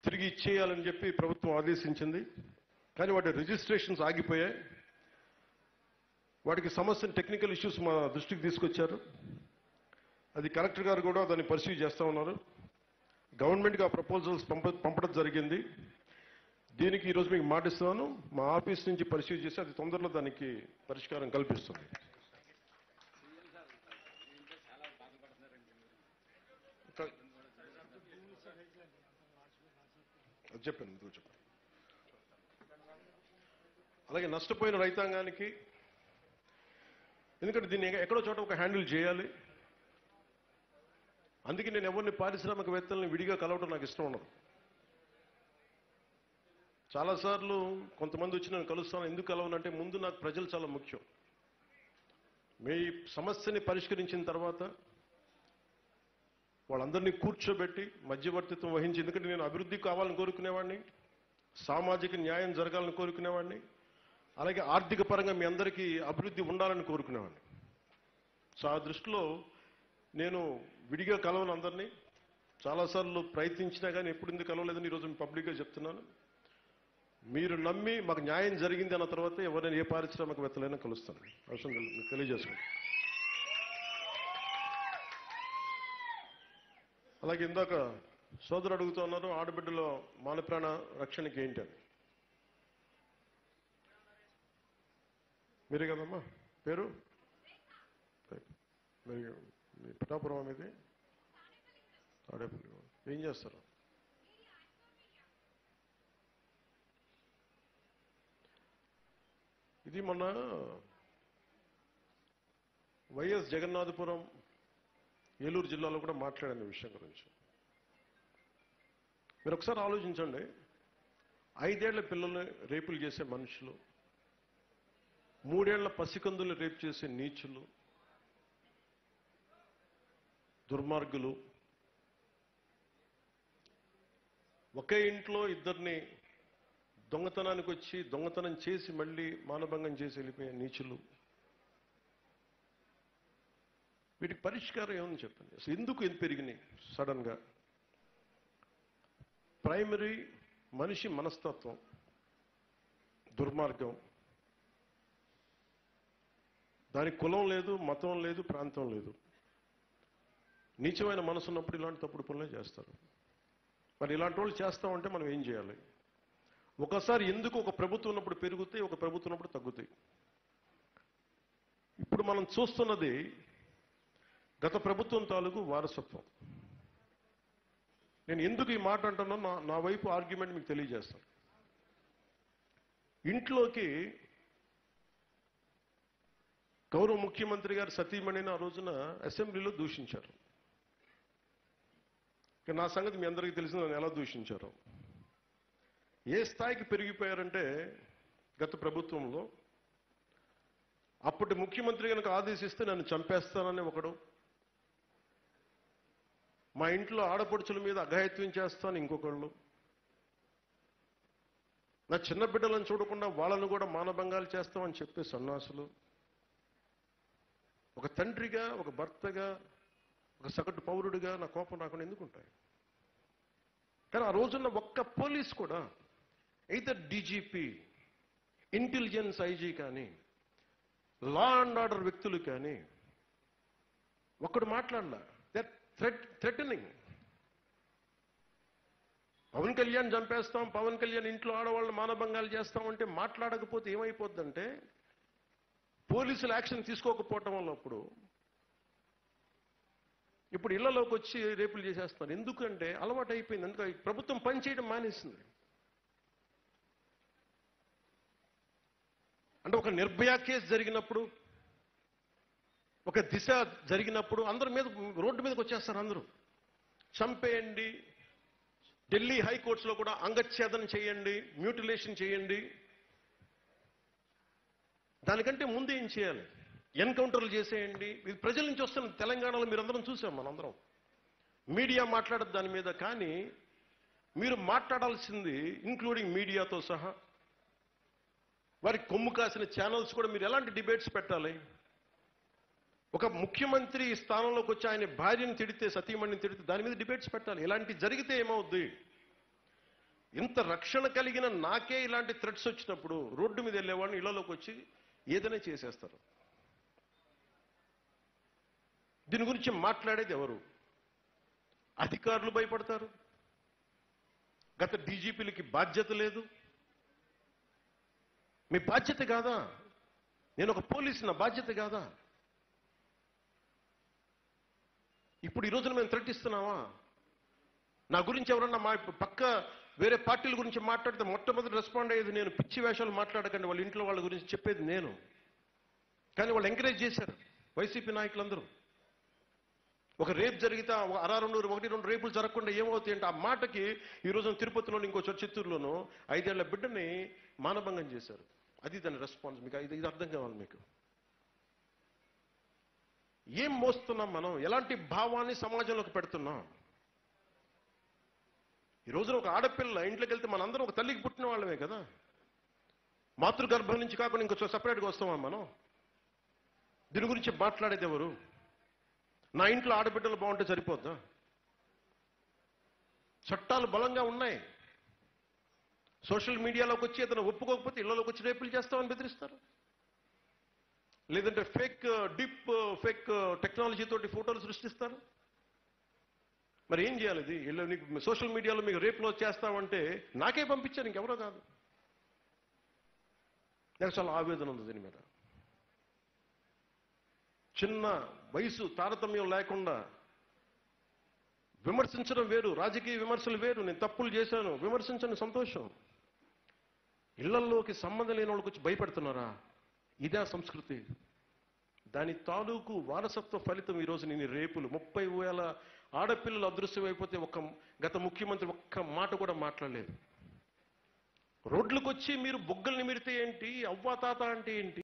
తిరిగి ఇచ్చేయాలని చెప్పి ప్రభుత్వం ఆదేశించింది కానీ వాటి రిజిస్ట్రేషన్స్ ఆగిపోయాయి వాటికి సమస్య టెక్నికల్ ఇష్యూస్ మా దృష్టికి తీసుకొచ్చారు అది కలెక్టర్ గారు కూడా దాన్ని పరిశీలి చేస్తూ ఉన్నారు గవర్నమెంట్కి ఆ ప్రపోజల్స్ పంప పంపడం జరిగింది దీనికి ఈరోజు మీకు మాటిస్తున్నాను మా ఆఫీస్ నుంచి పరిశీలి చేసి అది తొందరలో దానికి పరిష్కారం కల్పిస్తుంది క- అది చెప్పాను ఇందులో చెప్పాను అలాగే నష్టపోయిన రైతాంగానికి ఎందుకంటే దీన్ని ఎక్కడో చోట ఒక హ్యాండిల్ చేయాలి అందుకే నేను ఎవరిని పారిశ్రామికవేత్తల్ని విడిగా కలవడం నాకు ఇష్టం ఉండదు చాలాసార్లు కొంతమంది వచ్చి నేను కలుస్తాను ఎందుకు కలవనంటే ముందు నాకు ప్రజలు చాలా ముఖ్యం మీ సమస్యని పరిష్కరించిన తర్వాత వాళ్ళందరినీ కూర్చోబెట్టి మధ్యవర్తిత్వం వహించి ఎందుకంటే నేను అభివృద్ధి కావాలని కోరుకునేవాడిని సామాజిక న్యాయం జరగాలని కోరుకునేవాడిని అలాగే ఆర్థిక పరంగా మీ అందరికీ అభివృద్ధి ఉండాలని కోరుకునేవాడిని సో ఆ దృష్టిలో నేను విడిగా కలవను అందరినీ చాలాసార్లు ప్రయత్నించినా కానీ ఎప్పుడు ఎందుకు కలవలేదని ఈరోజు మీ పబ్లిక్గా చెప్తున్నాను మీరు నమ్మి మాకు న్యాయం జరిగింది అన్న తర్వాత ఎవరైనా ఏ పారిశ్రామికవేత్తలైనా కలుస్తాను అవసరం తెలి- మీకు తెలియజేసుకోండి అలాగే ఇందాక సోదరు అడుగుతూ ఉన్నారు ఆడబిడ్డలో మానప్రాణ రక్షణకి ఏంటి అని మీరే కదమ్మా పేరు మీరు మీ పిఠాపురం అనేది తాడేపల్లి ఏం చేస్తారు ఇది మొన్న వైఎస్ జగన్నాథపురం ఏలూరు జిల్లాలో కూడా మాట్లాడిన విషయం గురించి మీరు ఒకసారి ఆలోచించండి ఐదేళ్ల పిల్లల్ని రేపులు చేసే మనుషులు మూడేళ్ల పసికందులు రేపు చేసే నీచులు దుర్మార్గులు ఒకే ఇంట్లో ఇద్దరిని దొంగతనానికి వచ్చి దొంగతనం చేసి మళ్ళీ మానభంగం చేసి వెళ్ళిపోయే నీచులు వీటికి పరిష్కారం ఏమని చెప్పండి అసలు ఎందుకు ఎంత పెరిగినాయి సడన్ గా ప్రైమరీ మనిషి మనస్తత్వం దుర్మార్గం దానికి కులం లేదు మతం లేదు ప్రాంతం లేదు నీచమైన మనసు ఉన్నప్పుడు ఇలాంటి తప్పుడు పనులే చేస్తారు మరి ఇలాంటి వాళ్ళు చేస్తామంటే మనం ఏం చేయాలి ఒకసారి ఎందుకు ఒక ప్రభుత్వం ఉన్నప్పుడు పెరుగుతాయి ఒక ప్రభుత్వం ఉన్నప్పుడు తగ్గుతాయి ఇప్పుడు మనం చూస్తున్నది గత ప్రభుత్వం తాలూకు వారసత్వం నేను ఎందుకు ఈ మాట అంటున్నా నా నా వైపు ఆర్గ్యుమెంట్ మీకు తెలియజేస్తాను ఇంట్లోకి గౌరవ ముఖ్యమంత్రి గారు సతీమణిని ఆ రోజున అసెంబ్లీలో దూషించారు ఇక నా సంగతి మీ అందరికీ తెలిసిన నన్ను ఎలా దూషించారు ఏ స్థాయికి పెరిగిపోయారంటే గత ప్రభుత్వంలో అప్పటి ముఖ్యమంత్రి కనుక ఆదేశిస్తే నన్ను చంపేస్తానని ఒకడు మా ఇంట్లో ఆడపడుచుల మీద అఘాయిత్యం చేస్తాను ఇంకొకళ్ళు నా చిన్న బిడ్డలను చూడకుండా వాళ్ళను కూడా మానభంగాలు చేస్తామని చెప్పే సన్నాసులు ఒక తండ్రిగా ఒక భర్తగా ఒక సగటు పౌరుడిగా నా కోపం రాకుండా ఎందుకుంటాయి కానీ ఆ రోజున్న ఒక్క పోలీస్ కూడా ఇదర్ డీజీపీ ఇంటెలిజెన్స్ ఐజీ కానీ లా అండ్ ఆర్డర్ వ్యక్తులు కానీ ఒక్కడు మాట్లాడలా that threat threatening Pawan Kalyan చంపేస్తాం పవన్ కళ్యాణ్ ఇంట్లో ఆడవాళ్ళని మానభంగాలు చేస్తామంటే మాట్లాడకపోతే ఏమైపోద్దంటే పోలీసులు యాక్షన్ తీసుకోకపోవటం వల్ల అప్పుడు ఇప్పుడు ఇళ్లలోకి వచ్చి రేపులు చేసేస్తున్నారు ఎందుకంటే అలవాటు అయిపోయింది ఎందుకంటే ప్రభుత్వం పనిచేయడం మానేసింది అంటే ఒక నిర్భయ కేసు జరిగినప్పుడు ఒక దిశ జరిగినప్పుడు అందరి మీద రోడ్డు మీదకి వచ్చేస్తారు అందరూ చంపేయండి ఢిల్లీ హైకోర్టులో కూడా అంగచ్ఛేదన చేయండి మ్యూటిలేషన్ చేయండి దానికంటే ముందు ఏం చేయాలి ఎన్కౌంటర్లు చేసేయండి ఇది ప్రజల నుంచి వస్తున్న తెలంగాణలో మీరందరం చూసాం మనందరం మీడియా మాట్లాడదు దాని మీద కానీ మీరు మాట్లాడాల్సింది ఇంక్లూడింగ్ మీడియాతో సహా వారికి కొమ్ము కాసిన ఛానల్స్ కూడా మీరు ఎలాంటి డిబేట్స్ పెట్టాలి ఒక ముఖ్యమంత్రి స్థానంలోకి వచ్చి ఆయన భార్యను తిడితే సతీమణిని తిడితే దాని మీద డిబేట్స్ పెట్టాలి ఇలాంటి జరిగితే ఏమవుద్ది ఇంత రక్షణ కలిగిన నాకే ఇలాంటి థ్రెట్స్ వచ్చినప్పుడు రోడ్డు మీద వెళ్ళేవాడిని ఇళ్లలోకి వచ్చి ఏదైనా చేసేస్తారు దీని గురించి మాట్లాడేది ఎవరు అధికారులు భయపడతారు గత డీజీపీలకి బాధ్యత లేదు మీ బాధ్యత కాదా నేను ఒక పోలీసు నా బాధ్యత కాదా ఇప్పుడు ఈ రోజున మేము థ్రెట్ ఇస్తున్నావా నా గురించి ఎవరన్నా మా పక్క వేరే పార్టీల గురించి మాట్లాడితే మొట్టమొదటి రెస్పాండ్ అయ్యేది నేను పిచ్చి వేషాలు మాట్లాడకండి వాళ్ళ ఇంట్లో వాళ్ళ గురించి చెప్పేది నేను కానీ వాళ్ళు ఎంకరేజ్ చేశారు వైసీపీ నాయకులందరూ ఒక రేప్ జరిగితే ఆ అరా రెండు ఒకటి రెండు రేపులు జరగకుండా ఏమవుతాయి అంటే ఆ మాటకి ఈ రోజున తిరుపతిలో ఇంకో చోట చిత్తూరులోనూ ఐదేళ్ల బిడ్డని మానభంగం చేశారు అది దాని రెస్పాన్స్ మీకు ఇది ఇది అర్థం కావాలి మీకు ఏం మోస్తున్నాం మనం ఎలాంటి భావాన్ని సమాజంలోకి పెడుతున్నాం ఈ రోజున ఒక ఆడపిల్ల ఇంట్లోకి వెళ్తే మనందరం ఒక తల్లికి పుట్టిన వాళ్ళమే కదా మాతృగర్భం నుంచి కాకుండా ఇంకొక సపరేట్గా వస్తామా మనం దీని గురించి మాట్లాడేది ఎవరు నా ఇంట్లో ఆడబిడ్డలు బాగుంటే సరిపోద్దా చట్టాలు బలంగా ఉన్నాయి సోషల్ మీడియాలోకి వచ్చి అతను ఒప్పుకోకపోతే ఇళ్లలోకి వచ్చి రేపులు చేస్తామని బెదిరిస్తారు లేదంటే ఫేక్ డిప్ ఫేక్ టెక్నాలజీ తోటి ఫోటోలు సృష్టిస్తారు మరి ఏం చేయాలి ఇది ఇల్లు నీకు సోషల్ మీడియాలో మీకు రేపులో చేస్తామంటే నాకే పంపించారు ఇంకెవరో కాదు నాకు చాలా ఆవేదన ఉంది దీని మీద చిన్న వయసు తారతమ్యం లేకుండా విమర్శించడం వేరు రాజకీయ విమర్శలు వేరు నేను తప్పులు చేశాను విమర్శించని సంతోషం ఇళ్లల్లోకి సంబంధం లేని వాళ్ళకి వచ్చి భయపెడుతున్నారా ఇదే సంస్కృతి దాని తాలూకు వారసత్వ ఫలితం ఈరోజు నేను రేపులు ముప్పై వేల ఆడపిల్లలు అదృశ్యమైపోతే ఒక గత ముఖ్యమంత్రి ఒక్క మాట కూడా మాట్లాడలేదు రోడ్లకు వచ్చి మీరు బొగ్గల్ని మిరితే ఏంటి అవ్వా తాత అంటే ఏంటి